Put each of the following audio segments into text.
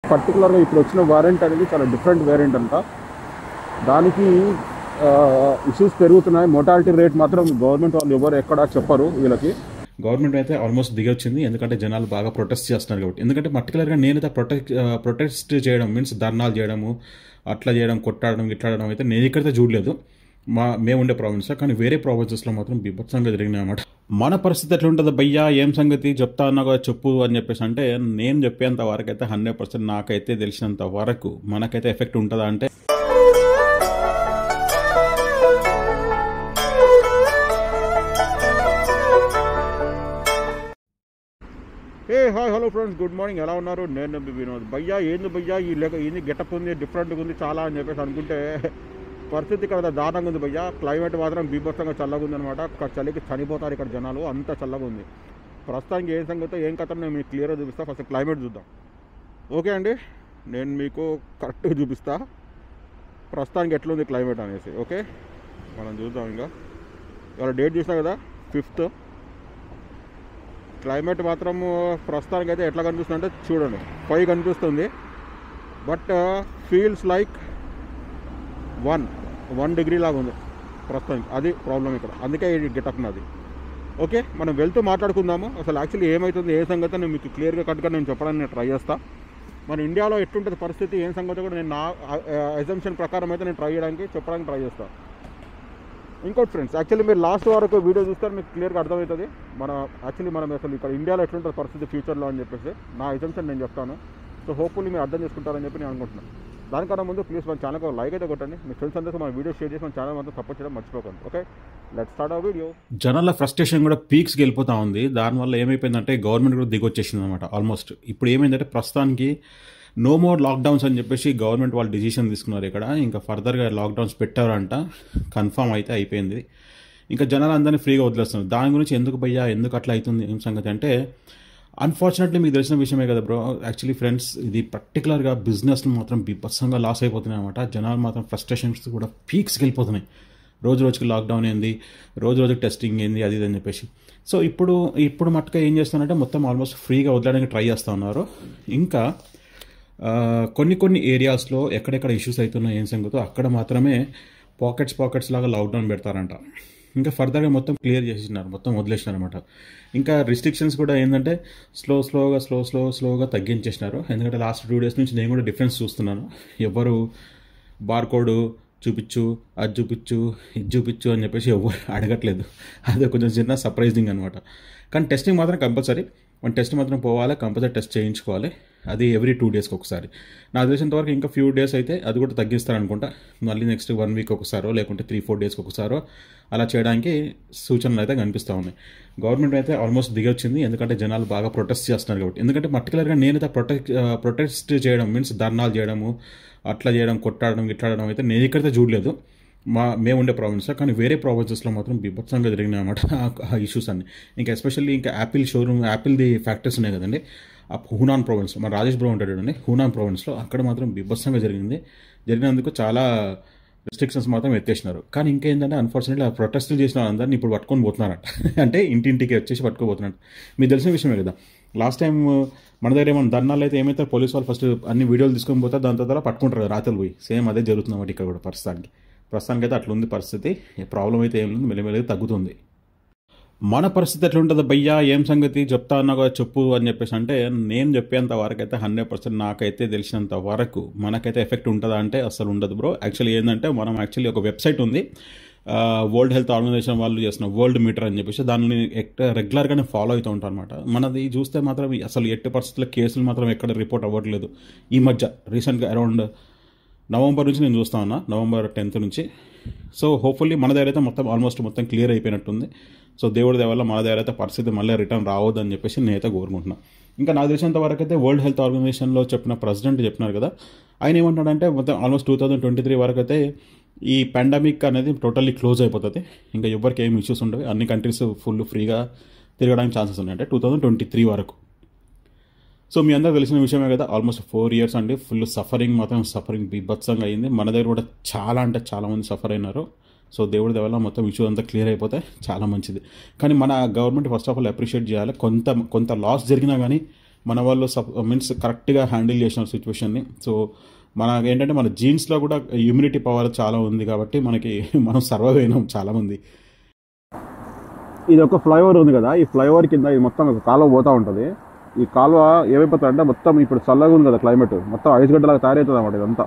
పర్టికులర్గా ఇప్పుడు వచ్చిన వారెంట్ అనేది చాలా డిఫరెంట్ వేరియంట్ అంట దానికి ఇష్యూస్ పెరుగుతున్నాయి మోటాలిటీ రేట్ మాత్రం గవర్నమెంట్ వాళ్ళు ఎవరు ఎక్కడ చెప్పరు వీళ్ళకి గవర్నమెంట్ అయితే ఆల్మోస్ట్ దిగొచ్చింది ఎందుకంటే జనాలు బాగా ప్రొటెస్ట్ చేస్తున్నారు కాబట్టి ఎందుకంటే పర్టికులర్గా నేనైతే ప్రొటెక్ట్ ప్రొటెస్ట్ చేయడం మీన్స్ ధర్నాలు చేయడము అట్లా చేయడం కొట్టాడడం ఇట్లాడడం అయితే నేను ఇక్కడైతే చూడలేదు మా మేము ఉండే ప్రావిన్స్లో కానీ వేరే ప్రావిన్సెస్లో మాత్రం బీభత్సంగా జరిగినాయి అన్నమాట మన పరిస్థితి ఎట్లా ఉంటుంది భయ్యా ఏం సంగతి చెప్తా అన్నా కూడా చెప్పు అని చెప్పేసి అంటే నేను చెప్పేంత వరకు అయితే హండ్రెడ్ పర్సెంట్ నాకైతే తెలిసినంత వరకు మనకైతే ఎఫెక్ట్ ఉంటుందా అంటే ఏ hi hello friends good morning ఎలా ఉన్నారు నేను మీ వినోద్ భయ్యా ఏంది భయ్యా ఈ లెక్క ఏంది గెటప్ ఉంది డిఫరెంట్గా ఉంది చాలా అని చెప్పేసి అనుకుంటే పరిస్థితి ఇక్కడ దారుణంగా ఉంది భయ్యా క్లైమేట్ మాత్రం బీభత్సంగా చల్లగా ఉంది అనమాట చలికి చనిపోతారు ఇక్కడ జనాలు అంత చల్లగా ఉంది ప్రస్తుతానికి ఏం సంగతో ఏం కథ నేను మీకు క్లియర్గా చూపిస్తా ఫస్ట్ క్లైమేట్ చూద్దాం ఓకే అండి నేను మీకు కరెక్ట్గా చూపిస్తా ప్రస్తుతానికి ఎట్లుంది క్లైమేట్ అనేసి ఓకే మనం చూద్దాం ఇంకా ఇవాళ డేట్ చూసినా కదా ఫిఫ్త్ క్లైమేట్ మాత్రం ప్రస్తుతానికి అయితే ఎట్లా కనిపిస్తుంది అంటే చూడండి ఫైవ్ కనిపిస్తుంది but feels like one one degree లాగా ఉంది ప్రస్తుతానికి అది ప్రాబ్లం ఇక్కడ అందుకే ఈ గెటప్ నాది ఓకే మనం వెళ్తూ మాట్లాడుకుందాము అసలు యాక్చువల్లీ ఏమవుతుంది ఏ సంగతి నేను మీకు క్లియర్గా కట్టుగా నేను చెప్పడానికి నేను ట్రై చేస్తా మన ఇండియాలో ఎట్లుంటుంది పరిస్థితి ఏం సంగతి కూడా నేను నా ఎగ్జంప్షన్ ప్రకారం అయితే నేను ట్రై చేయడానికి చెప్పడానికి ట్రై చేస్తాను ఇంకోటి ఫ్రెండ్స్ యాక్చువల్లీ మీరు లాస్ట్ వరకు వీడియో చూస్తే మీకు క్లియర్గా అర్థమవుతుంది మన యాక్చువల్లీ మనం అసలు ఇక్కడ ఇండియాలో ఎట్లుంటుంది పరిస్థితి ఫ్యూచర్లో అని చెప్పేసి నా ఎగ్జంప్షన్ నేను చెప్తాను సో హోప్ఫుల్లీ మీరు అర్థం చేసుకుంటారని చెప్పి నేను అనుకుంటున్నాను దానికన్నా ముందు ప్లీజ్ మన ఛానల్కి ఒక లైక్ అయితే కొట్టండి మీ ఫ్రెండ్స్ అందరికీ మన వీడియో షేర్ చేసి మన ఛానల్ మాత్రం సపోర్ట్ చేయడం మర్చిపోకండి ఓకే లెట్ స్టార్ట్ ఆ వీడియో జనాల ఫ్రస్ట్రేషన్ కూడా పీక్స్కి వెళ్ళిపోతా ఉంది దానివల్ల ఏమైపోయిందంటే గవర్నమెంట్ కూడా దిగొచ్చేసింది అనమాట ఆల్మోస్ట్ ఇప్పుడు ఏమైందంటే ప్రస్తుతానికి నో మోర్ లాక్డౌన్స్ అని చెప్పేసి గవర్నమెంట్ వాళ్ళు డిసిషన్ తీసుకున్నారు ఇక్కడ ఇంకా ఫర్దర్గా లాక్డౌన్స్ పెట్టారంట కన్ఫామ్ అయితే అయిపోయింది ఇంకా జనాలు అందరినీ ఫ్రీగా వదిలేస్తున్నారు దాని గురించి ఎందుకు భయ్యా ఎందుకు అట్లా అవుతుంది ఏం సంగతి అంటే అన్ఫార్చునేట్లీ మీకు తెలిసిన విషయమే కదా బ్రో యాక్చువల్లీ ఫ్రెండ్స్ ఇది పర్టికులర్గా బిజినెస్లు మాత్రం బీభత్సంగా లాస్ అయిపోతున్నాయి అనమాట జనాలు మాత్రం ఫ్రస్ట్రేషన్స్ కూడా పీక్స్కి వెళ్ళిపోతున్నాయి రోజు రోజుకి లాక్డౌన్ ఏంది రోజు రోజుకి టెస్టింగ్ ఏంది అది ఇది అని చెప్పేసి సో ఇప్పుడు ఇప్పుడు మట్టుగా ఏం చేస్తున్నారంటే మొత్తం ఆల్మోస్ట్ ఫ్రీగా వదలడానికి ట్రై చేస్తూ ఉన్నారు ఇంకా ఆ, కొన్ని కొన్ని ఏరియాస్లో ఎక్కడెక్కడ ఇష్యూస్ అవుతున్నాయి ఏం సంగతో అక్కడ మాత్రమే పాకెట్స్ పాకెట్స్ లాగా లాక్డౌన్ పెడతారంట ఇంకా ఫర్దర్గా మొత్తం క్లియర్ చేసేసినారు మొత్తం వదిలేసినారు అనమాట ఇంకా రిస్ట్రిక్షన్స్ కూడా ఏంటంటే స్లో స్లోగా స్లో స్లో స్లోగా తగ్గించేసినారు ఎందుకంటే లాస్ట్ టూ డేస్ నుంచి నేను కూడా డిఫరెన్స్ చూస్తున్నాను ఎవరు బార్కోడ్ చూపించు అది చూపించు ఇది చూపించు అని చెప్పేసి ఎవరు అడగట్లేదు అదే కొంచెం చిన్న సర్ప్రైజింగ్ అనమాట కానీ టెస్టింగ్ మాత్రం కంపల్సరీ మన టెస్ట్ మాత్రం పోవాలి కంపల్సరీ టెస్ట్ చేయించుకోవాలి అది ఎవ్రీ టూ డేస్కి ఒకసారి నాకు తెలిసినంత వరకు ఇంకా ఫ్యూ డేస్ అయితే అది కూడా తగ్గిస్తారనుకుంటా మళ్ళీ నెక్స్ట్ వన్ వీక్ ఒకసారో లేకుంటే త్రీ ఫోర్ డేస్కి ఒకసారో అలా చేయడానికి సూచనలు అయితే కనిపిస్తూ ఉన్నాయి గవర్నమెంట్ అయితే ఆల్మోస్ట్ దిగొచ్చింది ఎందుకంటే జనాలు బాగా ప్రొటెస్ట్ చేస్తున్నారు కాబట్టి ఎందుకంటే పర్టికులర్గా నేనైతే ప్రొటెక్ట్ ప్రొటెస్ట్ చేయడం మీన్స్ ధర్నాలు చేయడము అట్లా చేయడం కొట్టాడడం ఇట్లాడడం అయితే నేను ఇక్కడైతే చూడలేదు మా మేము ఉండే ప్రావిన్స్లో కానీ వేరే ప్రావిన్సెస్లో మాత్రం బీభత్సంగా జరిగినాయి అనమాట ఆ ఇష్యూస్ అన్ని ఇంకా ఎస్పెషల్లీ ఇంకా యాపిల్ షోరూమ్ యాపిల్ది ఫ్యాక్టరీస్ ఉన్నాయి కదండి ఆ హూనాన్ ప్రావిన్స్ మన రాజేష్ బ్రో ఉంటాడు చూడండి హూనాన్ ప్రావిన్స్లో అక్కడ మాత్రం బీభత్సంగా జరిగింది జరిగినందుకు చాలా రిస్ట్రిక్షన్స్ మాత్రం ఎత్తేసినారు కానీ ఇంకేంటంటే అన్ఫార్చునేట్లీ ఆ ప్రొటెస్ట్లు చేసిన అందరిని ఇప్పుడు పట్టుకొని పోతున్నారంట అంటే ఇంటింటికి వచ్చేసి పట్టుకోబోతున్నారు మీకు తెలిసిన విషయమే కదా లాస్ట్ టైం మన దగ్గర ఏమైనా ధర్నాలు అయితే ఏమైతే పోలీస్ వాళ్ళు ఫస్ట్ అన్ని వీడియోలు తీసుకొని పోతే దాని తర్వాత పట్టుకుంటారు కదా రాత్రులు పోయి సేమ్ అదే జరుగుతుంది అన్నమాట ఇక్కడ కూడా ప్రస్తుతానికి ప్రస్తుతానికి అయితే అట్లుంది పరిస్థితి ప్రాబ్లం అయితే ఏం లేదు మెల్లమెల్లగా తగ్గుతుంది మన పరిస్థితి ఎట్లా ఉంటుంది భయ్యా ఏం సంగతి చెప్తా అన్నా కూడా చెప్పు అని చెప్పేసి అంటే నేను చెప్పేంత వరకు అయితే హండ్రెడ్ పర్సెంట్ నాకైతే తెలిసినంత వరకు మనకైతే ఎఫెక్ట్ ఉంటుందా అంటే అసలు ఉండదు బ్రో యాక్చువల్లీ ఏంటంటే మనం యాక్చువల్లీ ఒక వెబ్సైట్ ఉంది వరల్డ్ హెల్త్ ఆర్గనైజేషన్ వాళ్ళు చేసిన వరల్డ్ మీటర్ అని చెప్పేసి దాన్ని రెగ్యులర్గానే ఫాలో అవుతూ ఉంటాం అనమాట మనది చూస్తే మాత్రం అసలు ఎట్టి పరిస్థితుల్లో కేసులు మాత్రం ఎక్కడ రిపోర్ట్ అవ్వట్లేదు ఈ మధ్య రీసెంట్గా అరౌండ్ నవంబర్ నుంచి నేను చూస్తా ఉన్నా నవంబర్ టెన్త్ నుంచి సో హోప్ఫుల్లీ మన దగ్గర అయితే మొత్తం ఆల్మోస్ట్ మొత్తం క్లియర్ అయిపోయినట్టుంది సో దేవుడి దయ వల్ల మన దగ్గర అయితే పరిస్థితి మళ్ళీ రిటర్న్ రావద్దని చెప్పేసి నేనైతే కోరుకుంటున్నా ఇంకా నాకు తెలిసినంత వరకు అయితే వరల్డ్ హెల్త్ ఆర్గనైజేషన్లో చెప్పిన ప్రెసిడెంట్ చెప్పినారు కదా ఆయన ఏమంటాడంటే మొత్తం almost two thousand twenty three వరకు అయితే ఈ పాండమిక్ అనేది టోటల్లీ క్లోజ్ అయిపోతుంది ఇంకా ఎవరికి ఏం ఇష్యూస్ ఉండవు అన్ని కంట్రీస్ ఫుల్ ఫ్రీగా తిరగడానికి ఛాన్సెస్ ఉన్నాయి అంటే టూ థౌజండ్ ట్వంటీ త్రీ వరకు సో మీ అందరూ తెలిసిన విషయమే కదా ఆల్మోస్ట్ ఫోర్ ఇయర్స్ అండి ఫుల్ సఫరింగ్ మాత్రం సఫరింగ్ బీభత్సంగా అయింది మన దగ్గర కూడా చాలా అంటే చాలా మంది సఫర్ అయినారు సో దేవుడి దేవల్ల మొత్తం ఇష్యూ అంతా క్లియర్ అయిపోతే చాలా మంచిది కానీ మన government first of all appreciate చేయాలి కొంత కొంత లాస్ జరిగినా కానీ మన వాళ్ళు సప్ మీన్స్ కరెక్ట్గా హ్యాండిల్ చేసిన సిచ్యువేషన్ని సో మన ఏంటంటే మన జీన్స్లో కూడా ఇమ్యూనిటీ పవర్ చాలా ఉంది కాబట్టి మనకి మనం సర్వైవ్ అయినాం చాలామంది ఇది ఒక ఫ్లైఓవర్ ఉంది కదా ఈ ఫ్లైఓవర్ కింద ఇది మొత్తం ఒక కాలువ పోతూ ఉంటుంది ఈ కాలువ ఏమైపోతుంది అంటే మొత్తం ఇప్పుడు చల్లగా ఉంది కదా క్లైమేట్ మొత్తం ఐస్ గడ్డలాగా తయారవుతుంది అన్నమాట ఇదంతా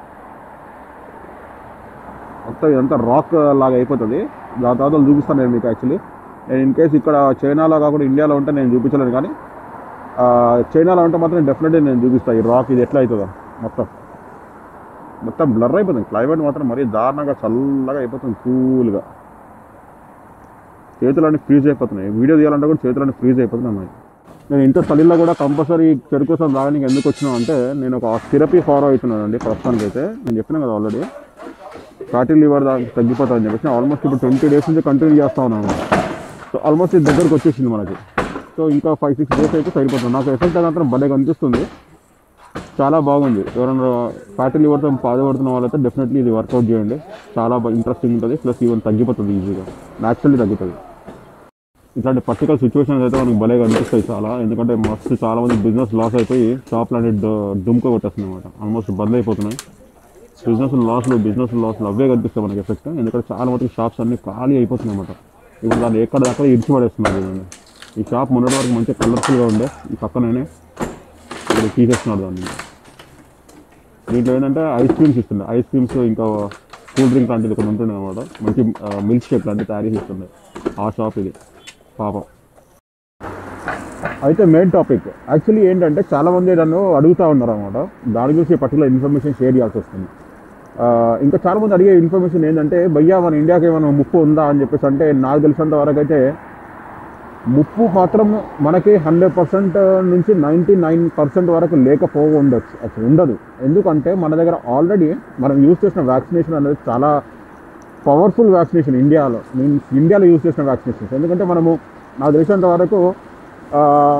మొత్తం ఇదంతా రాక్ లాగా అయిపోతుంది దాని తర్వాత చూపిస్తాను నేను మీకు యాక్చువల్లీ నేను ఇన్ కేస్ ఇక్కడ చైనాలో కాకుండా ఇండియాలో ఉంటే నేను చూపించలేను కానీ ఆ, చైనాలో ఉంటే మాత్రం డెఫినెట్లీ నేను చూపిస్తాను ఈ రాక్ ఇది ఎట్లా అవుతుందో మొత్తం మొత్తం బ్లర్ అయిపోతుంది క్లైమేట్ మాత్రం మరీ దారుణంగా చల్లగా అయిపోతుంది కూల్గా చేతులన్నీ ఫ్రీజ్ అయిపోతున్నాయి వీడియో తీయాలంటే కూడా చేతులన్నీ ఫ్రీజ్ అయిపోతున్నాయి నేను ఇంత చలిలో కూడా కంపల్సరీ చెరుకు కోసం తాగడానికి ఎందుకు వచ్చినా అంటే నేను ఒక థెరపీ ఫాలో అవుతున్నాను అండి ప్రస్తుతానికి అయితే నేను చెప్పినా కదా ఆల్రెడీ ఫ్యాటీ లివర్ దానికి తగ్గిపోతా అని చెప్పేసి ఆల్మోస్ట్ ఇప్పుడు ట్వంటీ డేస్ నుంచి కంటిన్యూ చేస్తా ఉన్నాను సో ఆల్మోస్ట్ ఇది దగ్గరకు వచ్చేసింది మనకి సో ఇంకా ఫైవ్ సిక్స్ డేస్ అయితే సరిపోతుంది నాకు ఎఫెక్ట్ మాత్రం భలే కనిపిస్తుంది చాలా బాగుంది ఎవరైనా ఫ్యాటీ లివర్తో బాధపడుతున్న వాళ్ళైతే డెఫినెట్లీ ఇది వర్కౌట్ చేయండి చాలా బాగా ఇంట్రెస్టింగ్ ఉంటుంది ప్లస్ ఈవెన్ తగ్గిపోతుంది ఈజీగా న్యాచురల్లీ తగ్గుతుంది ఇట్లాంటి పర్టికులర్ సిచ్యువేషన్స్ అయితే మనకు భలే కనిపిస్తాయి చాలా ఎందుకంటే మస్తు చాలా మంది బిజినెస్ లాస్ అయిపోయి షాప్లు అనేది డుమ్కో కొట్టేస్తున్నాయి అనమాట ఆల్మోస్ట్ బంద్ అయిపోతున్నాయి బిజినెస్ లాస్లు బిజినెస్ లాస్లు అవే కనిపిస్తాయి మనకి ఎఫెక్ట్ ఎందుకంటే చాలా మటుకు షాప్స్ అన్ని ఖాళీ అయిపోతున్నాయి అనమాట ఇప్పుడు దాన్ని ఎక్కడ అక్కడ ఇడిచి పడేస్తున్నారు వీళ్ళని. ఈ షాప్ మొన్నటి వరకు మంచిగా కలర్ఫుల్గా ఉండే ఈ పక్కనే ఇప్పుడు తీసేస్తున్నాడు దాన్ని దీంట్లో ఏంటంటే ఐస్ క్రీమ్స్ ఇస్తుండే ఐస్ క్రీమ్స్ ఇంకా కూల్ డ్రింక్ లాంటిది కొన్ని ఉంటుండే అనమాట మంచి మిల్క్ షేక్ లాంటివి తయారు చేసి ఇస్తుండే ఆ షాప్ ఇది పాపం అయితే మెయిన్ టాపిక్ యాక్చువల్లీ ఏంటంటే చాలా మంది నన్ను అడుగుతూ ఉన్నారు అనమాట దాని గురించి పర్టికులర్ ఇన్ఫర్మేషన్ షేర్ చేయాల్సి వస్తుంది ఆ, ఇంకా చాలా మంది అడిగే ఇన్ఫర్మేషన్ ఏంటంటే భయ్యా మన ఇండియాకి ఏమైనా ముప్పు ఉందా అని చెప్పేసి అంటే నాకు తెలిసినంత వరకు అయితే ముప్పు మాత్రం మనకి హండ్రెడ్ పర్సెంట్ నుంచి నైంటీ నైన్ పర్సెంట్ వరకు లేకపో ఉండొచ్చు అసలు ఉండదు ఎందుకంటే మన దగ్గర ఆల్రెడీ మనం యూజ్ చేసిన వ్యాక్సినేషన్ అనేది చాలా పవర్ఫుల్ వ్యాక్సినేషన్ ఇండియాలో మీన్స్ ఇండియాలో యూజ్ చేసిన వ్యాక్సినేషన్స్ ఎందుకంటే మనము నాకు తెలిసినంత వరకు ఆ,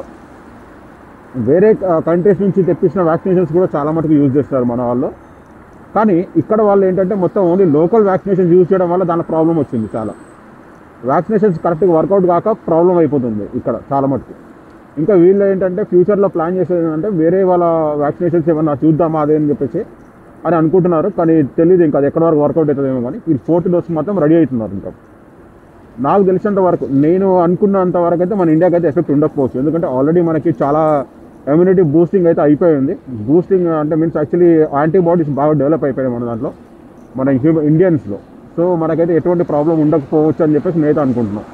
వేరే కంట్రీస్ నుంచి తెప్పించిన వ్యాక్సినేషన్స్ కూడా చాలా మటుకు యూజ్ చేస్తారు మన వాళ్ళు కానీ ఇక్కడ వాళ్ళు ఏంటంటే మొత్తం ఓన్లీ లోకల్ వ్యాక్సినేషన్ యూజ్ చేయడం వల్ల దాని ప్రాబ్లం వచ్చింది చాలా వ్యాక్సినేషన్స్ కరెక్ట్గా వర్కౌట్ కాక ప్రాబ్లం అయిపోతుంది ఇక్కడ చాలా మటుకు ఇంకా వీళ్ళు ఏంటంటే ఫ్యూచర్లో ప్లాన్ చేసేది ఏంటంటే వేరే వాళ్ళ వ్యాక్సినేషన్స్ ఏమన్నా చూద్దామా అదే అని చెప్పేసి అని అనుకుంటున్నారు కానీ తెలియదు ఇంకా అది ఎక్కడ వరకు వర్కౌట్ అవుతుందేమో కానీ ఈ ఫోర్త్ డోస్ మాత్రం రెడీ అవుతున్నారు ఇంకా నాకు తెలిసినంత వరకు నేను అనుకున్నంత వరకు అయితే మన ఇండియాకి అయితే ఎఫెక్ట్ ఉండకపోవచ్చు ఎందుకంటే ఆల్రెడీ మనకి చాలా ఇమ్యూనిటీ బూస్టింగ్ అయితే అయిపోయింది బూస్టింగ్ అంటే మీన్స్ యాక్చువల్లీ యాంటీబాడీస్ బాగా డెవలప్ అయిపోయాయి మన దాంట్లో మన హ్యూమన్ ఇండియన్స్లో సో మనకైతే ఎటువంటి ప్రాబ్లం ఉండకపోవచ్చు అని చెప్పేసి నేనైతే అనుకుంటున్నాను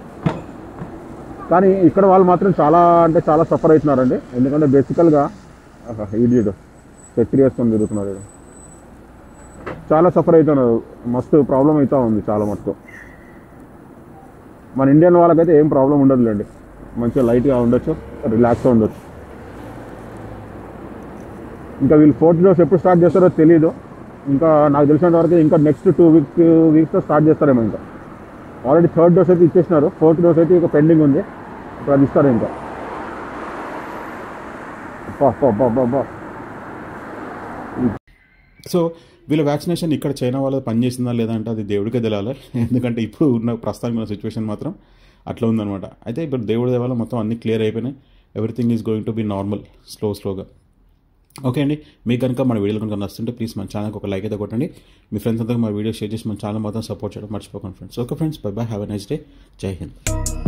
కానీ ఇక్కడ వాళ్ళు మాత్రం చాలా అంటే చాలా సఫర్ అవుతున్నారండి ఎందుకంటే బేసికల్గా ఇది చక్రి వేసుకొని తిరుగుతున్నారు ఈడు. చాలా సఫర్ అవుతున్నారు మస్తు ప్రాబ్లం అవుతూ ఉంది చాలా మటుకు మన ఇండియన్ వాళ్ళకైతే ఏం ప్రాబ్లం ఉండదులేండి మంచిగా లైట్గా ఉండొచ్చు రిలాక్స్గా ఉండొచ్చు ఇంకా వీళ్ళు ఫోర్త్ డోస్ ఎప్పుడు స్టార్ట్ చేస్తారో తెలియదు ఇంకా నాకు తెలిసినంత వరకు ఇంకా నెక్స్ట్ టూ వీక్స్ వీక్స్తో స్టార్ట్ చేస్తారేమో ఇంకా ఆల్రెడీ థర్డ్ డోస్ అయితే ఇచ్చేసినారు ఫోర్త్ డోస్ అయితే ఇంకా పెండింగ్ ఉంది ఇప్పుడు అది ఇస్తారు ఇంకా అబ్బా, అబ్బా, అబ్బా, అబ్బా, అబ్బా. సో వీళ్ళ వ్యాక్సినేషన్ ఇక్కడ చైనా వాళ్ళది పనిచేసిందా లేదా అంటే అది దేవుడికే తెలియాలి ఎందుకంటే ఇప్పుడు ఉన్న ప్రస్తుతానికి ఉన్న సిచ్యువేషన్ మాత్రం అట్లా ఉందన్నమాట అయితే ఇప్పుడు దేవుడి దేవాల మొత్తం అన్ని క్లియర్ అయిపోయినాయి everything is going to be normal slow స్లోగా ఓకే అండి మీకు కనుక మన వీడియోలు కనుక నచ్చుతుంటే ప్లీజ్ మన ఛానల్కి ఒక లైక్ అయితే కొట్టండి మీ ఫ్రెండ్స్ అంతా మా వీడియో షేర్ చేసి మన ఛానల్ మాత్రం సపోర్ట్ చేయడం మర్చిపోకండి friends okay friends bye bye have a nice day Jai Hind